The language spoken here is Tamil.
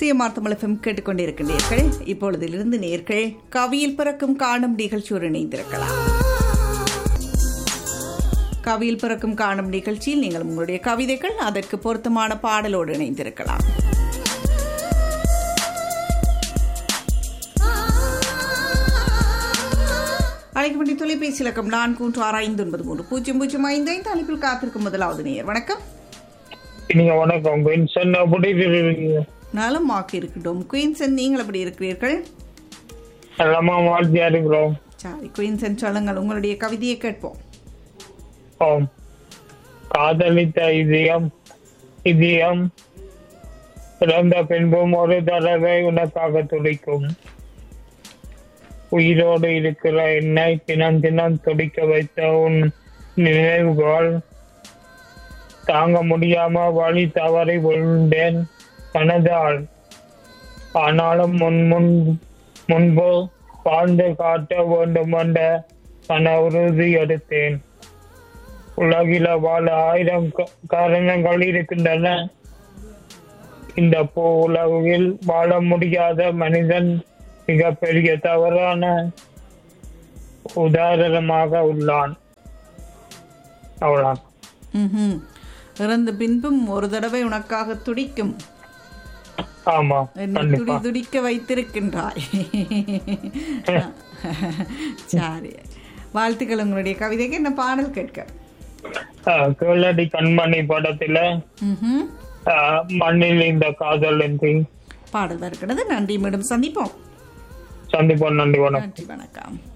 சிஎம்ஆர் தமிழகம் கேட்டுக்கொண்டிருக்கின்றீர்கள் இப்பொழுதிலிருந்து நேர்கள் கவியில் பிறக்கும் காணும் நிகழ்ச்சியோடு இணைந்திருக்கலாம் கவியில் பிறக்கும் காணும் நிகழ்ச்சியில் நீங்கள் உங்களுடைய கவிதைகள் அதற்கு பொருத்தமான பாடலோடு இணைந்திருக்கலாம் அழைக்க வேண்டிய தொலைபேசி இலக்கம் நான்கு ஒன்று ஆறு ஐந்து ஒன்பது மூன்று பூஜ்ஜியம் பூஜ்ஜியம் ஐந்து ஐந்து அழைப்பில் காத்திருக்கும் முதலாவது நேயர் வணக்கம் நீங்க வணக்கம் வின்சன் எப்படி இருக்கீங்க நலமாக்கி இருக்கட்டும் குயின்சன் நீங்கள் எப்படி இருக்கிறீர்கள் எல்லாமா வாழ்த்தியா இருக்கிறோம் சரி குயின்சன் சொல்லுங்கள் உங்களுடைய கவிதையை கேட்போம் ஆம் காதலித்த இதயம் இதயம் பிறந்த பின்பும் ஒரு தடவை உனக்காக துடிக்கும் உயிரோடு இருக்கிற என்னை தினம் தினம் துடிக்க வைத்த உன் நினைவுகள் தாங்க முடியாம வழி தவறி விழுந்தேன் மனதால் ஆனாலும் முன் முன் முன்பு வாழ்ந்து காட்ட வேண்டும் என்ற மன உறுதி எடுத்தேன் உலகில வாழ ஆயிரம் க- காரணங்கள் இருக்கின்றன இந்த பூ உலகில் வாழ முடியாத மனிதன் மிகப்பெரிய தவறான உதாரணமாக உள்ளான் அவ்வளவு ம்ஹும். இறந்த பின்பும் ஒரு தடவை உனக்காக துடிக்கும் ஆமா என்னை துடி கண்டிப்பா துடிக்க வைத்திருக்கின்றாய் சரி வாழ்த்துக்கள் உங்களுடைய கவிதைக்கு என்ன பாடல் கேட்க ஆஹ், கேளடி கண்மணி படத்துல ம்ஹும். ஆஹ், மண்ணில் இந்த காதல் என்று பாடல் வருகிறது நன்றி மீண்டும் சந்திப்போம் சந்திப்போம் நன்றி வணக்கம் நன்றி வணக்கம்